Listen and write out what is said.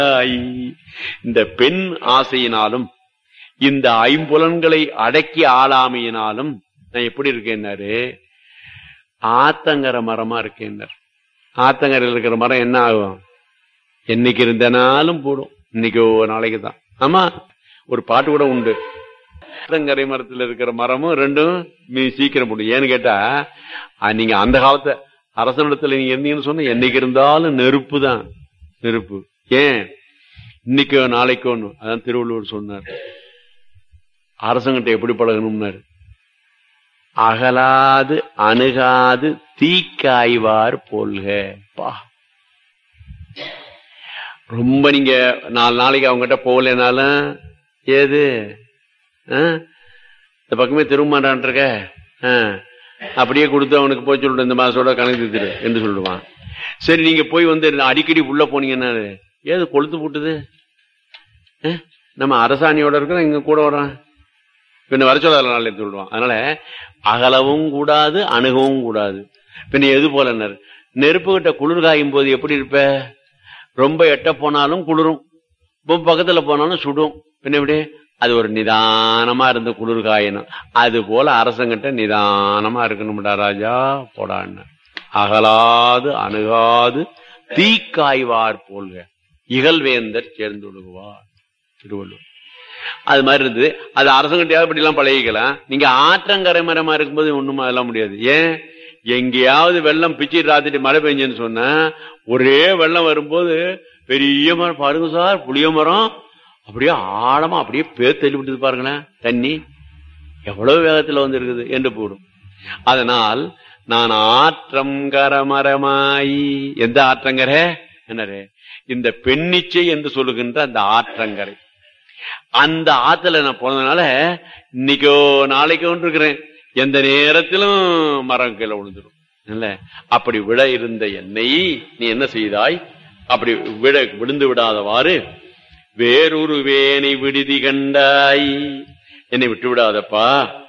ஆய். இந்த பெண் ஆசையினாலும் இந்த ஐம்புலன்களை அடக்கி ஆளாமையினாலும் நான் எப்படி இருக்கேன்னாரு ஆத்தங்கர மரமா இருக்கேன்னார் ஆத்தங்கரையில் இருக்கிற மரம் என்ன ஆகும் என்னைக்கு இருந்தனாலும் போடும் இன்னைக்கு ஒரு நாளைக்கு தான் ஆமா ஒரு பாட்டு கூட உண்டு ஆத்தங்கரை மரத்துல இருக்கிற மரமும் ரெண்டும் மீ சீக்கிரம் போடும் ஏன்னு கேட்டா அஹ், நீங்க அந்த காலத்தை அரசனிடத்துல நீங்க இருந்தீங்கன்னு சொன்னா என்னைக்கு இருந்தாலும் நெருப்பு தான் நெருப்பு ஏன் இன்னைக்கோ நாளைக்கோன்னு அதான் திருவள்ளுவர் சொன்னார் அரசங்கிட்ட எப்படி பழகணும்னாரு அகலாது அணுகாது தீக்காய்வார் போல்க பா ரொம்ப நீங்க நாலு நாளைக்கு அவங்ககிட்ட போகலனாலும் ஏது ஆ? இந்த பக்கமே திரும்பமாட்டான் இருக்க ஆ. அப்படியே கொடுத்து அவனுக்கு போய் சொல்லிட்டு இந்த மாசத்தோட கணக்கு தீர்த்துரு என்று சொல்லுவான் சரி நீங்க போய் வந்து அடிக்கடி உள்ள போனீங்கன்னா ஏது கொளுத்து போட்டுது ஆ? நம்ம அரசாணியோட இருக்கிறோம் இங்க கூட வரான் பின்ன வர சொல்லாத நாள் எடுத்து சொல்லுவான் அதனால அகலவும் கூடாது அணுகவும் கூடாது பின்ன எது போல நெருப்பு கிட்ட குளிர் காயும் போது எப்படி இருப்ப ரொம்ப எட்ட போனாலும் குளிரும் ரொம்ப பக்கத்துல போனாலும் சுடும் பின்ன எப்படி அது ஒரு நிதானமா இருந்து குளிர் காயணும் அது போல அரசங்கிட்ட நிதானமா இருக்கணும்டா ராஜா போடான்னு அகலாது அணுகாது தீக்காய்வார் போல்க இகழ்வேந்தர் சேர்ந்து விடுவார் திருவள்ளுவர் அது மாதிரி இருந்தது அது அரசங்கிட்ட இப்படி எல்லாம் பழகிக்கலாம் நீங்க ஆற்றங்கரை மரமா இருக்கும்போது ஒண்ணும் அதெல்லாம் முடியாது ஏன் எங்கேயாவது வெள்ளம் பிச்சு ராத்திரி மழை பெஞ்சுன்னு சொன்னா ஒரே வெள்ளம் வரும்போது பெரிய மரம் பாருங்க சார் புளிய மரம் அப்படியே ஆழமா அப்படியே பேர் தள்ளி விட்டுது பாருங்களேன் தண்ணி எவ்வளவு வேகத்துல வந்து இருக்குது என்று போடும் அதனால் நான் ஆற்றம் கரமரமாயி எந்த ஆற்றங்கரை என்னரே இந்த பெண்ணிச்சை என்று சொல்லுகின்ற அந்த ஆற்றங்கரை அந்த ஆத்துல நான் போனதுனால இன்னைக்கோ நாளைக்கோ இருக்கிறேன் எந்த நேரத்திலும் மரம் கீழே விழுந்துடும் இல்ல அப்படி விட இருந்த என்னை நீ என்ன செய்தாய் அப்படி விட விழுந்து விடாதவாறு வேறொரு வேனை விடுதி கண்டாய் என்னை விட்டு விடாதப்பா